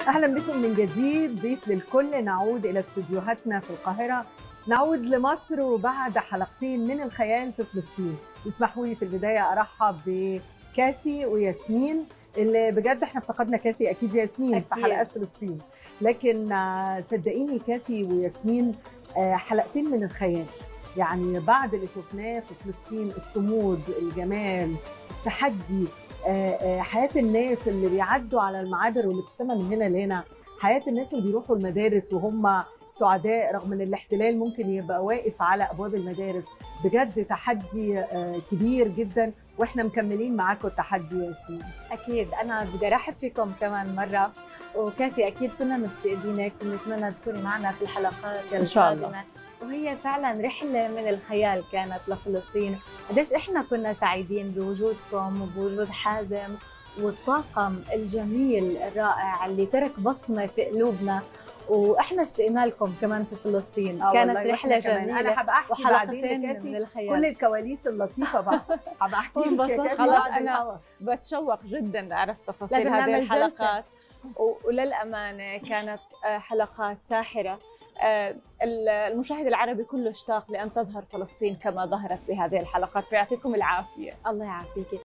اهلا بكم من جديد بيت للكل نعود الى استديوهاتنا في القاهره نعود لمصر وبعد حلقتين من الخيال في فلسطين اسمحوا لي في البدايه ارحب بكاثي وياسمين اللي بجد احنا افتقدنا كاثي اكيد ياسمين أكيد. في حلقات فلسطين لكن آه، صدقيني كاثي وياسمين آه، حلقتين من الخيال يعني بعد اللي شفناه في فلسطين الصمود الجمال التحدي آه، آه، حياه الناس اللي بيعدوا على المعابر والابتسامه من هنا لهنا حياه الناس اللي بيروحوا المدارس وهم سعداء رغم ان الاحتلال ممكن يبقى واقف على ابواب المدارس بجد تحدي آه، كبير جدا واحنا مكملين معاكم التحدي يا ياسمين اكيد انا بدي ارحب فيكم كمان مره وكافي اكيد كنا مفتقدينك ونتمنى تكوني معنا في الحلقات إن شاء الله. القادمة. وهي فعلا رحله من الخيال كانت لفلسطين قديش احنا كنا سعيدين بوجودكم وبوجود حازم والطاقم الجميل الرائع اللي ترك بصمه في قلوبنا واحنا اشتقنا لكم كمان في فلسطين آه كانت والله رحله وإحنا كمان. جميله انا هبقى احكي بعدين وحلقتين من لكاتي الخيال كل الكواليس اللطيفه بقى هبقى احكي لك يا وانبسطت. كاتي خلاص بعد أنا- الهوا. بتشوق جدا لاعرف تفاصيل لازم هذه نعمل جلسة. الحلقات و- وللامانه كانت آه، حلقات ساحره آه، ال- المشاهد العربي كله اشتاق لان تظهر فلسطين كما ظهرت بهذه الحلقات فيعطيكم العافيه الله يعافيك